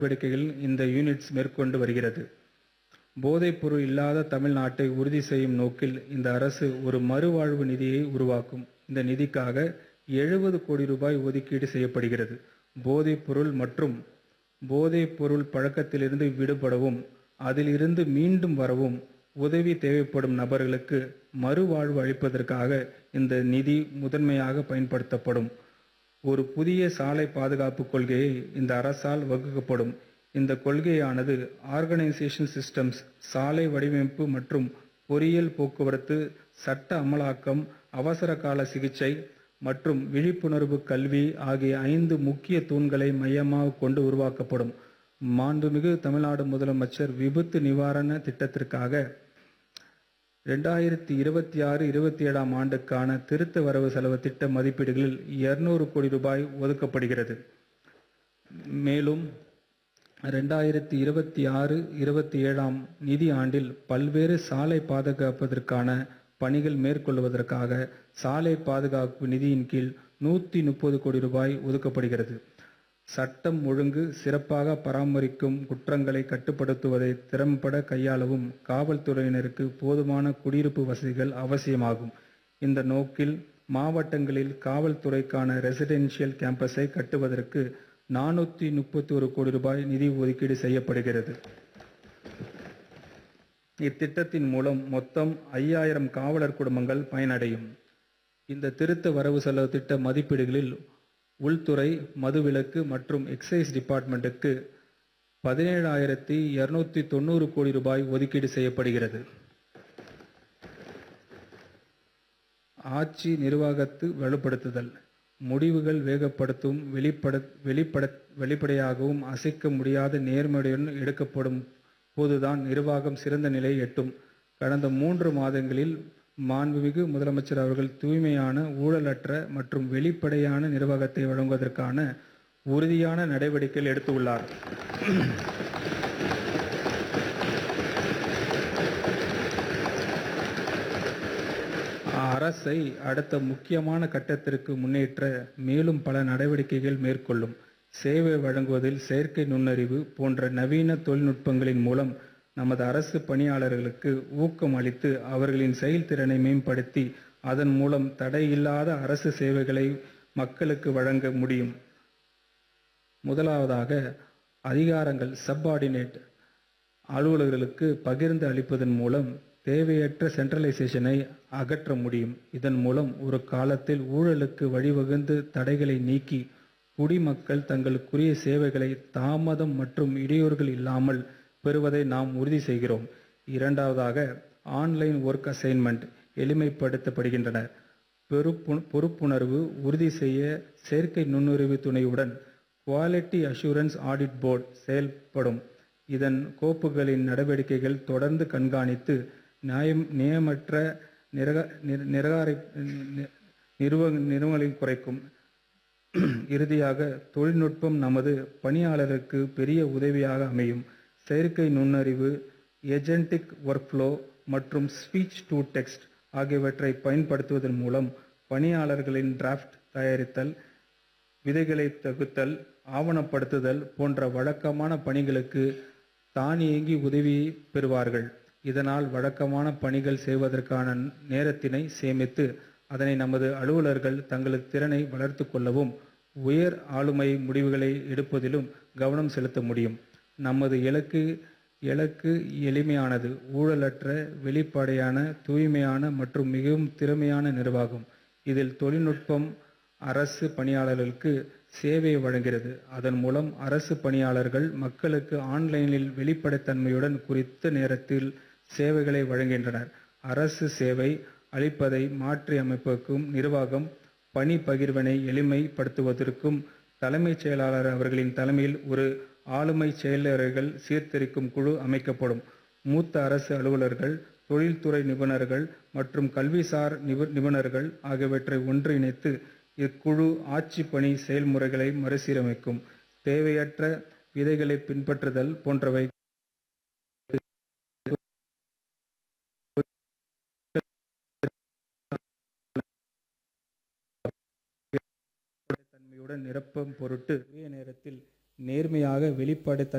நடவடிக்கைகள் இந்த யூனிட்ஸ் மேற்கொண்டு வருகிறது போதைப்பொருள் இல்லாத தமிழ்நாட்டை உறுதி செய்யும் நோக்கில் இந்த அரசு ஒரு மறுவாழ்வு நிதியை உருவாக்கும் இந்த நிதிக்காக எழுபது கோடி ரூபாய் ஒதுக்கீடு செய்யப்படுகிறது போதைப்பொருள் மற்றும் போதைப்பொருள் பழக்கத்திலிருந்து விடுபடவும் அதிலிருந்து மீண்டும் வரவும் உதவி தேவைப்படும் நபர்களுக்கு மறுவாழ்வு அளிப்பதற்காக இந்த நிதி முதன்மையாக பயன்படுத்தப்படும் ஒரு புதிய சாலை பாதுகாப்பு கொள்கையை இந்த அரசால் வகுக்கப்படும் இந்த கொள்கையானது ஆர்கனைசேஷன் சிஸ்டம்ஸ் சாலை வடிவமைப்பு மற்றும் பொறியியல் போக்குவரத்து சட்ட அமலாக்கம் அவசர கால சிகிச்சை மற்றும் விழிப்புணர்வு கல்வி ஆகிய ஐந்து முக்கிய தூண்களை மையமாக கொண்டு உருவாக்கப்படும் மாண்புமிகு தமிழ்நாடு முதலமைச்சர் விபத்து நிவாரண திட்டத்திற்காக ரெண்டாயிரத்தி இருபத்தி ஆறு இருபத்தி ஏழாம் ஆண்டுக்கான திருத்த வரவு செலவு திட்ட மதிப்பீடுகளில் இருநூறு கோடி ரூபாய் ஒதுக்கப்படுகிறது மேலும் ரெண்டாயிரத்தி இருபத்தி ஆறு இருபத்தி ஏழாம் நிதி ஆண்டில் பல்வேறு சாலை பாதுகாப்பதற்கான பணிகள் மேற்கொள்வதற்காக சாலை பாதுகாப்பு நிதியின் கீழ் நூற்றி முப்பது கோடி ரூபாய் ஒதுக்கப்படுகிறது சட்டம் ஒழுங்கு சிறப்பாக பராமரிக்கும் குற்றங்களை கட்டுப்படுத்துவதை திறம்பட கையாளவும் காவல்துறையினருக்கு போதுமான குடியிருப்பு வசதிகள் அவசியமாகும் இந்த நோக்கில் மாவட்டங்களில் காவல்துறைக்கான ரெசிடென்ஷியல் கேம்பஸை கட்டுவதற்கு நானூற்றி முப்பத்தி ஒரு கோடி ரூபாய் நிதி ஒதுக்கீடு செய்யப்படுகிறது இத்திட்டத்தின் மூலம் மொத்தம் ஐயாயிரம் காவலர் குடும்பங்கள் பயனடையும் இந்த திருத்த வரவு செலவு திட்ட மதிப்பீடுகளில் உள்துறை மதுவிலக்கு மற்றும் எக்ஸைஸ் டிபார்ட்மெண்ட்டுக்கு பதினேழாயிரத்தி இருநூத்தி தொண்ணூறு கோடி ரூபாய் ஒதுக்கீடு செய்யப்படுகிறது ஆட்சி நிர்வாகத்து வலுப்படுத்துதல் முடிவுகள் வேகப்படுத்தும் வெளிப்பட வெளிப்பட வெளிப்படையாகவும் அசைக்க முடியாத நேர்மையுடன் எடுக்கப்படும் போதுதான் நிர்வாகம் சிறந்த நிலையை எட்டும் கடந்த மூன்று மாதங்களில் மாண்புமிகு முதலமைச்சர் அவர்கள் தூய்மையான ஊழலற்ற மற்றும் வெளிப்படையான நிர்வாகத்தை வழங்குவதற்கான உறுதியான நடவடிக்கைகள் எடுத்துள்ளார் அரசை அடுத்த முக்கியமான கட்டத்திற்கு முன்னேற்ற மேலும் பல நடவடிக்கைகள் மேற்கொள்ளும் சேவை வழங்குவதில் செயற்கை நுண்ணறிவு போன்ற நவீன தொழில்நுட்பங்களின் மூலம் நமது அரசு பணியாளர்களுக்கு ஊக்கம் அளித்து அவர்களின் செயல்திறனை மேம்படுத்தி அதன் மூலம் தடையில்லாத அரசு சேவைகளை மக்களுக்கு வழங்க முடியும் முதலாவதாக அதிகாரங்கள் சப்பார்டினேட் அலுவலர்களுக்கு பகிர்ந்து அளிப்பதன் மூலம் தேவையற்ற சென்ட்ரலைசேஷனை அகற்ற முடியும் இதன் மூலம் ஒரு காலத்தில் ஊழலுக்கு வழிவகுந்து தடைகளை நீக்கி குடிமக்கள் தங்களுக்குரிய சேவைகளை தாமதம் மற்றும் இடையூறுகள் இல்லாமல் பெறுவதை நாம் உறுதி செய்கிறோம் இரண்டாவதாக ஆன்லைன் ஒர்க் அசைன்மெண்ட் எளிமைப்படுத்தப்படுகின்றன பொறுப்பு பொறுப்புணர்வு உறுதி செய்ய செயற்கை நுண்ணறிவு துணையுடன் குவாலிட்டி அஷூரன்ஸ் ஆடிட் போர்டு செயல்படும் இதன் கோப்புகளின் நடவடிக்கைகள் தொடர்ந்து கண்காணித்து நியாயம் நியமற்ற நிரக நிர- நிரகாரை நி- நிறுவ நிறுவனங்களை குறைக்கும் இறுதியாக தொழில்நுட்பம் நமது பணியாளருக்கு பெரிய உதவியாக அமையும் செயற்கை நுண்ணறிவு ஏஜென்டிக் ஒர்க்ஃப்ளோ மற்றும் ஸ்பீச் டு டெக்ஸ்ட் ஆகியவற்றை பயன்படுத்துவதன் மூலம் பணியாளர்களின் டிராஃப்ட் தயாரித்தல் விதைகளை தகுத்தல் ஆவணப்படுத்துதல் போன்ற வழக்கமான பணிகளுக்கு தானியங்கி உதவி பெறுவார்கள் இதனால் வழக்கமான பணிகள் செய்வதற்கான நேரத்தினை சேமித்து அதனை நமது அலுவலர்கள் தங்களது திறனை வளர்த்து கொள்ளவும் உயர் ஆளுமை முடிவுகளை எடுப்பதிலும் கவனம் செலுத்த முடியும் நமது இலக்கு இலக்கு எளிமையானது ஊழலற்ற வெளிப்படையான தூய்மையான மற்றும் மிகவும் திறமையான நிர்வாகம் இதில் தொழில்நுட்பம் அரசு பணியாளர்களுக்கு சேவை வழங்குகிறது அதன் மூலம் அரசு பணியாளர்கள் மக்களுக்கு ஆன்லைனில் வெளிப்படைத்தன்மையுடன் குறித்த நேரத்தில் சேவைகளை வழங்குகின்றனர் அரசு சேவை அளிப்பதை மாற்றி அமைப்பதற்கும் நிர்வாகம் பணி பகிர்வினை எளிமைப்படுத்துவதற்கும் தலைமைச் செயலாளர் அவர்களின் தலைமையில் ஒரு ஆளுமை செயலர்கள் சீர்திருக்கும் குழு அமைக்கப்படும் மூத்த அரசு அலுவலர்கள் தொழில்துறை நிபுணர்கள் மற்றும் கல்விசார் நிபு- நிபுணர்கள் ஆகியவற்றை ஒன்றிணைத்து இக்குழு ஆட்சி பணி செயல்முறைகளை மறுசீரமைக்கும் தேவையற்ற விதைகளை பின்பற்றுதல் போன்றவை தன்மையுடன் நிரப்பும் பொருட்டு உரிய நேரத்தில் நேர்மையாக வெளிப்படைத்தன்மை